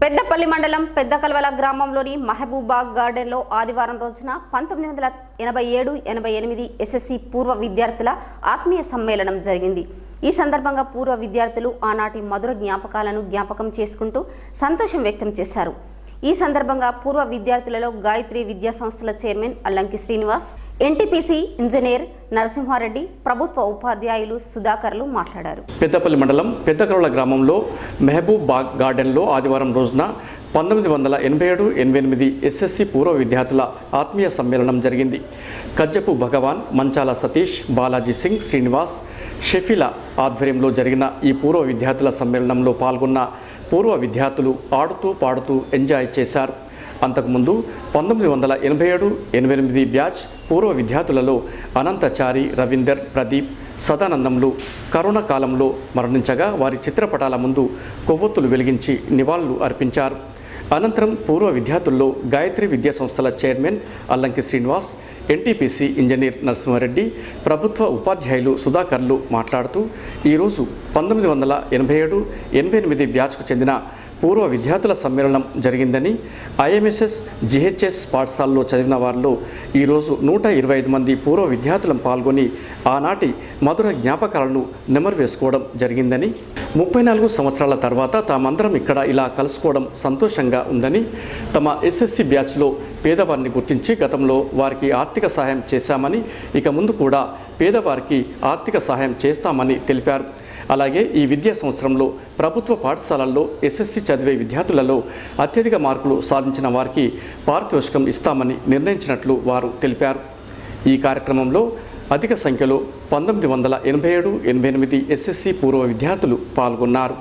పెద్దపల్లి మండలం పెద్ద కల్వల గ్రామంలోని మహబూబాగ్ గార్డెన్లో ఆదివారం రోజున పంతొమ్మిది వందల ఎనభై ఏడు ఎనభై ఎనిమిది ఎస్ఎస్సి పూర్వ విద్యార్థుల ఆత్మీయ సమ్మేళనం జరిగింది ఈ సందర్భంగా పూర్వ విద్యార్థులు ఆనాటి మధుర జ్ఞాపకాలను జ్ఞాపకం చేసుకుంటూ సంతోషం వ్యక్తం చేశారు ఈ సందర్భంగా పూర్వ విద్యార్థులలో గాయత్రి విద్యా సంస్థల chairman Allanki Srinivas NTPC engineer Narasimha Reddy ప్రభుత్వ ఉపాధ్యాయులు సుధాకర్లు మాట్లాడారు పెద్దపల్లి మండలం పెద్దకరొల గ్రామంలో మెహబూబ్ బాగ్ గార్డెన్లో ఆదివారం రోజున పంతొమ్మిది వందల ఎనభై ఏడు ఎనభై ఎనిమిది ఎస్ఎస్సి పూర్వ విద్యార్థుల ఆత్మీయ సమ్మేళనం జరిగింది కజ్జపు భగవాన్ మంచాల సతీష్ బాలాజీ సింగ్ శ్రీనివాస్ షెఫీల ఆధ్వర్యంలో జరిగిన ఈ పూర్వ విద్యార్థుల సమ్మేళనంలో పాల్గొన్న పూర్వ విద్యార్థులు ఆడుతూ పాడుతూ ఎంజాయ్ చేశారు అంతకుముందు పంతొమ్మిది వందల ఎనభై ఏడు ఎనభై ఎనిమిది బ్యాచ్ పూర్వ విద్యార్థులలో అనంతచారి రవీందర్ ప్రదీప్ సదానందంలు కరోనా కాలంలో మరణించగా వారి చిత్రపటాల ముందు కొవ్వొత్తులు వెలిగించి నివాళులు అర్పించారు అనంతరం పూర్వ విద్యార్థుల్లో గాయత్రి విద్యా సంస్థల chairman Allanki Srinivas NTPC engineer Narasimha Reddy ప్రభుత్వ ఉపాధ్యాయులు సుధాకర్లు మాట్లాడుతూ ఈరోజు పంతొమ్మిది వందల ఎనభై ఏడు ఎనభై ఎనిమిది బ్యాచ్కు చెందిన పూర్వ విద్యార్థుల సమ్మేళనం జరిగిందని ఐఎంఎస్ఎస్ జిహెచ్ఎస్ పాఠశాలలో చదివిన వారిలో ఈరోజు నూట ఇరవై ఐదు మంది పూర్వ విద్యార్థులను పాల్గొని ఆనాటి మధుర జ్ఞాపకాలను నెమరు వేసుకోవడం జరిగిందని ముప్పై నాలుగు సంవత్సరాల తర్వాత తామందరం ఇక్కడ ఇలా కలుసుకోవడం సంతోషంగా ఉందని తమ ఎస్ఎస్సి బ్యాచ్లో పేదవారిని గుర్తించి గతంలో వారికి ఆర్థిక సహాయం చేశామని ఇక ముందు కూడా పేదవారికి ఆర్థిక సహాయం చేస్తామని తెలిపారు అలాగే ఈ విద్యా సంవత్సరంలో ప్రభుత్వ పాఠశాలల్లో ఎస్ఎస్సి చదివే విద్యార్థులలో అత్యధిక మార్కులు సాధించిన వారికి పారితోషికం ఇస్తామని నిర్ణయించినట్లు వారు తెలిపారు ఈ కార్యక్రమంలో అధిక సంఖ్యలో పంతొమ్మిది వందల ఎనభై ఏడు ఎనభై ఎనిమిది ఎస్ఎస్సి పూర్వ విద్యార్థులు పాల్గొన్నారు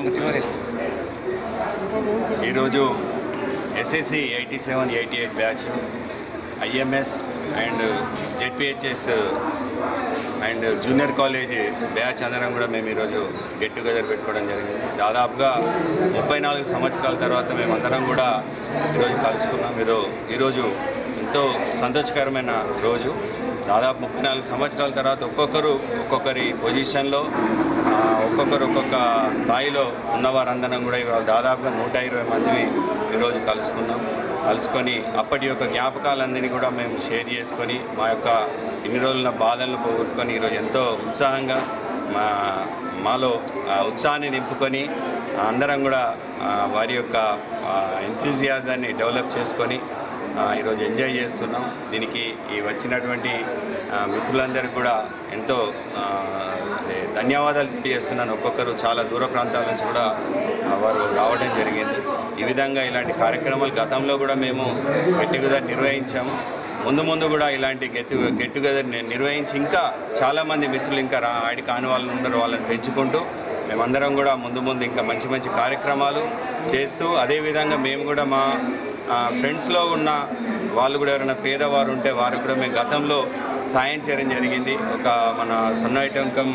ఈరోజు SSC eighty seven eighty eight batch IMS and ZPHS and junior college batch అందరం కూడా మేము ఈరోజు గెట్ టుగెదర్ పెట్టుకోవడం జరిగింది దాదాపుగా ముప్పై నాలుగు సంవత్సరాల తర్వాత మేమందరం కూడా ఈరోజు కలుసుకున్నాం ఏదో ఈరోజు ఎంతో సంతోషకరమైన రోజు దాదాపు ముప్పై నాలుగు సంవత్సరాల తర్వాత ఒక్కొక్కరు ఒక్కొక్కరి పొజిషన్లో ఆ, ఒక్కొక్కరు ఒక్కొక్క స్థాయిలో ఉన్న వారందరం కూడా ఇవాళ దాదాపుగా నూట ఇరవై మందిని ఈరోజు కలుసుకున్నాం కలుసుకొని అప్పటి యొక్క జ్ఞాపకాలన్నీ కూడా మేము షేర్ చేసుకొని మా యొక్క ఇన్ని రోజుల బాధలను పోగొట్టుకొని ఈరోజు ఎంతో ఉత్సాహంగా మా మాలో ఆ ఉత్సాహాన్ని నింపుకొని అందరం కూడా ఆ, వారి యొక్క ఎంతూజియాజాన్ని డెవలప్ చేసుకొని ఆ, ఈరోజు ఎంజాయ్ చేస్తున్నాం దీనికి ఈ వచ్చినటువంటి ఆ, మిత్రులందరికీ కూడా ఎంతో ఆ, అదే ధన్యవాదాలు తెలియజేస్తున్నాను ఒక్కొక్కరు చాలా దూర ప్రాంతాల నుంచి కూడా ఆ, వారు రావడం జరిగింది ఈ విధంగా ఇలాంటి కార్యక్రమాలు గతంలో కూడా మేము గట్టిగా నిర్వహించాము ముందు ముందు కూడా ఇలాంటి గెట్ గెట్ టుగెదర్ నిర్వహించి ఇంకా చాలామంది మిత్రులు ఇంకా రా ఆడి కాని వాళ్ళు ఉన్నారు వాళ్ళని పెంచుకుంటూ మేమందరం కూడా ముందు ముందు ఇంకా మంచి మంచి కార్యక్రమాలు చేస్తూ అదేవిధంగా మేము కూడా మా ఆ, ఫ్రెండ్స్లో ఉన్న వాళ్ళు కూడా ఎవరైనా పేదవారు ఉంటే వారు కూడా మేము గతంలో సాయం చేయడం జరిగింది ఒక మన సొన్నైటంకం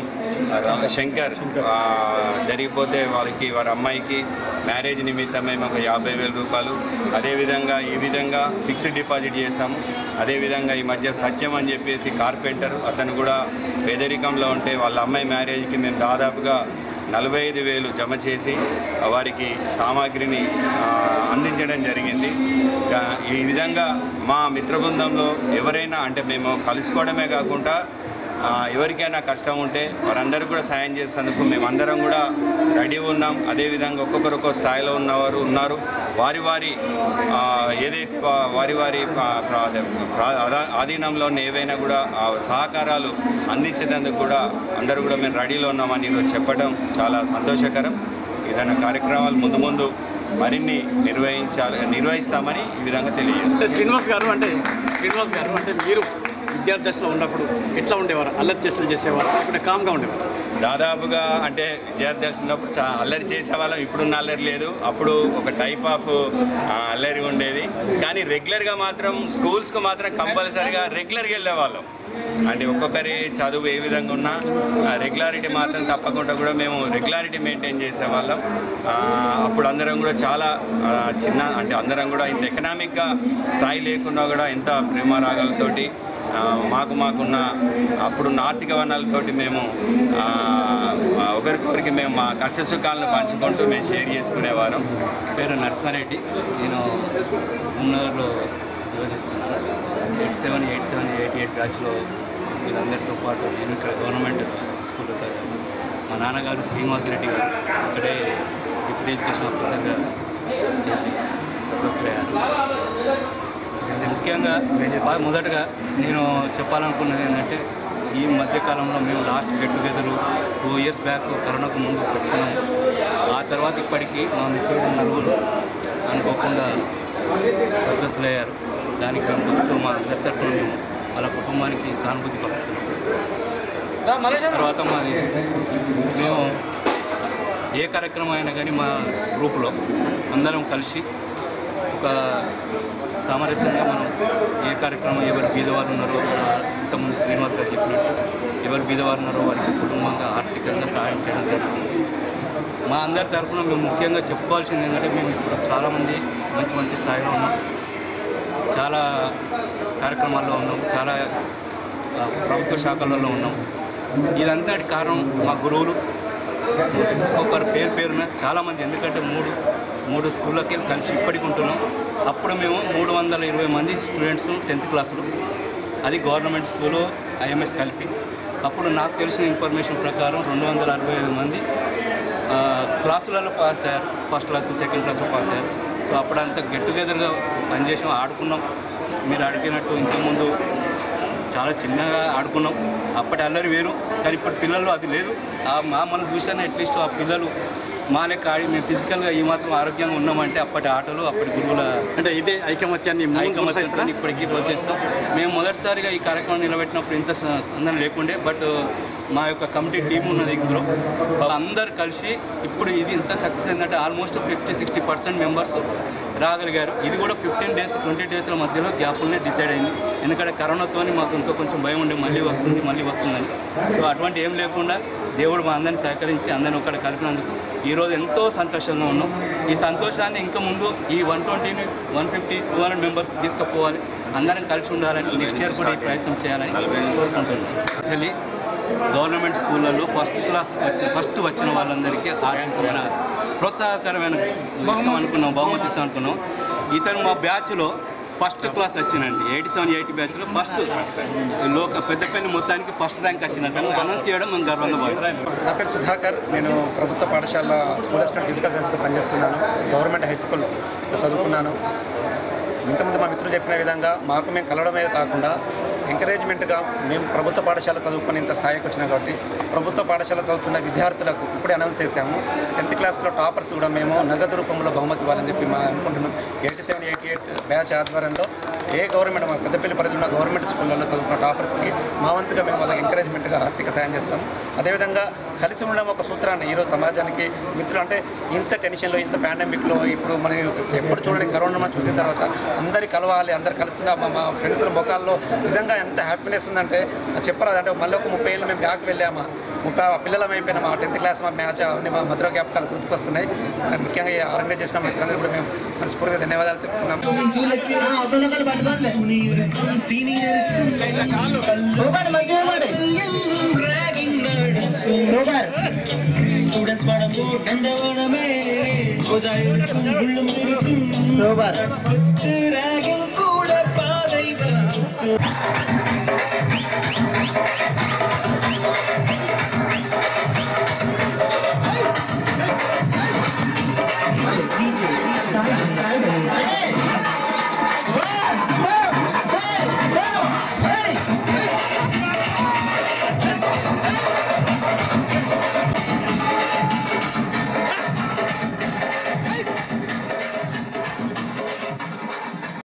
శంకర్ ఆ, జరిగిపోతే వాళ్ళకి వారి అమ్మాయికి మ్యారేజ్ నిమిత్తం మేము ఒక యాభై వేల రూపాయలు అదేవిధంగా ఈ విధంగా ఫిక్స్డ్ డిపాజిట్ చేశాము అదేవిధంగా ఈ మధ్య సత్యం అని చెప్పేసి కార్పెంటర్ అతను కూడా పేదరికంలో ఉంటే వాళ్ళ అమ్మాయి మ్యారేజ్కి మేము దాదాపుగా నలభై ఐదు వేలు జమ చేసి వారికి సామాగ్రిని ఆ, అందించడం జరిగింది గా- ఈ విధంగా మా మిత్ర బృందంలో ఎవరైనా అంటే మేము కలుసుకోవడమే కాకుండా ఆ, ఎవరికైనా కష్టం ఉంటే వారందరూ కూడా సాయం చేసేందుకు మేమందరం కూడా రెడీ ఉన్నాం అదేవిధంగా ఒక్కొక్కరు ఒక్కొక్క స్థాయిలో ఉన్నవారు ఉన్నారు వారి వారి ఆ, ఏదైతే వా- వారి వారి పా- ప్రా- అదే ప్రా- ఆదా- ఆధీనంలో ఉన్న ఏవైనా కూడా ఆ సహకారాలు అందించేందుకు కూడా అందరూ కూడా మేము రెడీలో ఉన్నామని ఈరోజు చెప్పడం చాలా సంతోషకరం ఏదైనా కార్యక్రమాలు ముందు ముందు మరిన్ని నిర్వహించాలి నిర్వహిస్తామని ఈ విధంగా తెలియజేస్తాం అంటే శ్రీనివాస్ గారు అంటే శ్రీనివాస్ గారు అంటే మీరు విద్యార్థి దశలో ఉన్నప్పుడు ఎట్లా ఉండేవారు అల్లరి చేష్టలు చేసేవారు లేకుంటే కామ్గా ఉండేవారు దాదాపుగా అంటే విద్యార్థి దశ ఉన్నప్పుడు చా అల్లరి చేసేవాళ్ళం ఇప్పుడున్న అల్లరి లేదు అప్పుడు ఒక టైప్ ఆఫ్ ఆ, అల్లరి ఉండేది కానీ రెగ్యులర్గా మాత్రం స్కూల్స్కి మాత్రం కంపల్సరీగా రెగ్యులర్గా వెళ్ళేవాళ్ళం అంటే ఒక్కొక్కరి చదువు ఏ విధంగా ఉన్నా రెగ్యులారిటీ మాత్రం తప్పకుండా కూడా మేము రెగ్యులారిటీ మెయింటైన్ చేసేవాళ్ళం ఆ, అప్పుడు అందరం కూడా చాలా ఆ, చిన్న అంటే అందరం కూడా ఇంత ఎకనామిక్గా స్థాయి లేకున్నా కూడా ఎంత ప్రేమ రాగాలతోటి ఆ, మాకు మాకున్న అప్పుడున్న ఆర్థిక వనరులతోటి మేము ఆ, ఆ, ఒకరికొకరికి మేము మా కష్ట సుఖాలను పంచుకుంటూ మేము షేర్ చేసుకునేవారం పేరు నరసింహారెడ్డి నేను ఉమ్నగర్లో నివసిస్తున్నాను eight seven eight seven eight eight బ్యాచ్లో వీళ్ళందరితో పాటు నేను ఇక్కడ గవర్నమెంట్ స్కూల్లో చదివాను మా నాన్నగారు శ్రీనివాసరెడ్డి గారు ఇక్కడే డిప్యూటీ ఎడ్యుకేషన్ ఆఫీసర్గా చేసి సదస్సులయ్యారు ముఖ్యంగా బాగా మొదటగా నేను చెప్పాలనుకున్నది ఏంటంటే ఈ మధ్యకాలంలో మేము last get together two years back కరోనాకు ముందు పెట్టుకున్నాం ఆ తర్వాత ఇప్పటికీ మా మిత్రులు నలుగురు అనుకోకుండా స్వర్గస్థులయ్యారు దానికి మేము ఫస్ట్ మా అందరి తరఫున మేము వాళ్ళ కుటుంబానికి సానుభూతి పలుకుతున్నాం తర్వాత మాది మేము ఏ కార్యక్రమం అయినా కానీ మా గ్రూపులో అందరం కలిసి ఒక సామరస్యంగా మనం ఏ కార్యక్రమం ఎవరు బీదవారు ఉన్నారో మన ఇంతకుముందు శ్రీనివాస్ గారు చెప్పినట్టు ఎవరు బీదవారు ఉన్నారో వారికి కుటుంబంగా ఆర్థికంగా సహాయం చేయడం జరుగుతుంది మా అందరి తరఫున మేము ముఖ్యంగా చెప్పుకోవాల్సింది ఏంటంటే మేము ఇప్పుడు చాలామంది మంచి మంచి స్థాయిలో ఉన్నాం చాలా కార్యక్రమాల్లో ఉన్నాం చాలా ఆ, ప్రభుత్వ శాఖలలో ఉన్నాం ఇదంతటి కారణం మా గురువులు ఒక్కొక్కరు పేరు పేరున చాలామంది ఎందుకంటే మూడు మూడు స్కూళ్ళకి వెళ్ళి కలిసి ఇప్పటికి ఉంటున్నాం అప్పుడు మేము మూడు వందల ఇరవై మంది స్టూడెంట్స్ టెన్త్ క్లాసులు అది గవర్నమెంట్ స్కూలు ఐఎంఎస్ కలిపి అప్పుడు నాకు తెలిసిన ఇన్ఫర్మేషన్ ప్రకారం రెండు వందల అరవై ఐదు మంది ఆ, క్లాసులలో పాస్ అయ్యారు ఫస్ట్ క్లాస్ సెకండ్ క్లాస్లో పాస్ అయ్యారు సో అప్పుడు అంతా గెట్ టుగెదర్గా పనిచేసాం ఆడుకున్నాం మీరు అడిగినట్టు ఇంతకుముందు చాలా చిన్నగా ఆడుకున్నాం అప్పటి అల్లరి వేరు కానీ ఇప్పుడు పిల్లల్లో అది లేదు ఆ మా మనం చూసానే అట్లీస్ట్ ఆ పిల్లలు మా లెక్క ఆడి మేము ఫిజికల్గా ఈ మాత్రం ఆరోగ్యంగా ఉన్నామంటే అప్పటి ఆటలు అప్పటి గురువుల అంటే ఇదే ఐకమత్యాన్ని ముందుకు ఐకమత్యంతో కొనసాగిస్తారా? ఇప్పటికీ ప్రోత్సహిస్తాం మేము మొదటిసారిగా ఈ కార్యక్రమం నిలబెట్టినప్పుడు ఇంత స్ప- స్పందన లేకుండే బట్ మా యొక్క కమిటీ టీం ఉన్నది ఇందులో అందరు కలిసి ఇప్పుడు ఇది ఇంత సక్సెస్ ఏంటంటే almost fifty sixty percent members రాగలిగారు ఇది కూడా ఫిఫ్టీన్ డేస్ ట్వంటీ డేస్ల మధ్యలో గ్యాప్లనే డిసైడ్ అయింది ఎందుకంటే కరోనాతో మాకు ఇంకా కొంచెం భయం ఉండే మళ్ళీ వస్తుంది మళ్ళీ వస్తుందని సో అటువంటి ఏం లేకుండా దేవుడు మా అందరిని సహకరించి అందరిని ఒకటి కలిపినందుకు ఈరోజు ఎంతో సంతోషంగా ఉన్నాం ఈ సంతోషాన్ని ఇంకా ముందు ఈ వన్ ట్వంటీని one fifty two hundred members తీసుకుపోవాలి అందరం కలిసి ఉండాలని నెక్స్ట్ ఇయర్ కూడా ఈ ప్రయత్నం చేయాలని కోరుకుంటున్నాం యాక్చువల్లీ గవర్నమెంట్ స్కూళ్ళలో ఫస్ట్ క్లాస్ వచ్చి ఫస్ట్ వచ్చిన వాళ్ళందరికీ ఆర్థికమైన ప్రోత్సాహకరమైన ఇస్తాం అనుకున్నాం బహుమతి ఇస్తాం అనుకున్నాం ఇతను మా బ్యాచ్లో ఫస్ట్ క్లాస్ వచ్చినండి ఎయిటీ సెవెన్ ఎయిటీ బ్యాచ్లో ఫస్ట్ లోక పెద్దపల్లి మొత్తానికి ఫస్ట్ ర్యాంక్ వచ్చిన అతను అనౌన్స్ చేయడం మేము గర్వంగా భావిస్తాం నా పేరు సుధాకర్ నేను ప్రభుత్వ పాఠశాల స్కూల్ అసిస్టెంట్ ఫిజికల్ సైన్స్లో పనిచేస్తున్నాను గవర్నమెంట్ హై స్కూల్ చదువుకున్నాను ఇంతకుముందు మా మిత్రులు చెప్పిన విధంగా మాకు మేము కలవడమే కాకుండా ఎంకరేజ్మెంట్గా మేము ప్రభుత్వ పాఠశాల చదువుకుని ఇంత స్థాయికి వచ్చినాం కాబట్టి ప్రభుత్వ పాఠశాల చదువుతున్న విద్యార్థులకు ఇప్పుడే అనౌన్స్ చేశాము టెన్త్ క్లాస్లో టాపర్స్ కూడా మేము నగదు రూపంలో బహుమతి ఇవ్వాలని చెప్పి మా అనుకుంటున్నాం eighty seven eighty eight batch ఆధ్వర్యంలో ఏ గవర్నమెంట్ మా పెద్దపల్లి పరిధిలో ఉన్న గవర్నమెంట్ స్కూళ్ళల్లో చదువుకున్న టాపర్స్కి మా వంతుగా మేము వాళ్ళకి ఎంకరేజ్మెంట్గా ఆర్థిక సాయం చేస్తాం అదేవిధంగా కలిసి ఉండడం ఒక సూత్రాన్ని ఈరోజు సమాజానికి మిత్రులు అంటే ఇంత టెన్షన్లో ఇంత పాండమిక్లో ఇప్పుడు మనం ఎప్పుడు చూడండి కరోనా మనం చూసిన తర్వాత అందరి కలవాలి అందరు కలుస్తున్నా మా మా ఫ్రెండ్స్ ముఖాల్లో నిజంగా ఎంత హ్యాపీనెస్ ఉందంటే అది చెప్పరాదు అంటే మళ్ళీ ఒక ముప్పై ఏళ్ళు మేము బ్యాక్ వెళ్ళామా ముప్పై పిల్లలం అయిపోయినా మా టెన్త్ క్లాస్ మా మ్యాచ్ అవన్నీ మా మధుర జ్ఞాపకాలు గుర్తుకొస్తున్నాయి ముఖ్యంగా ఈ ఆర్గనైజ్ చేసిన మిత్రులందరూ కూడా మేము మనస్ఫూర్తిగా ధన్యవాదాలు చెప్తున్నాం స్టూడెంట్స్ పడము దండవనమే గుళ్ళు ర్యాగింగ్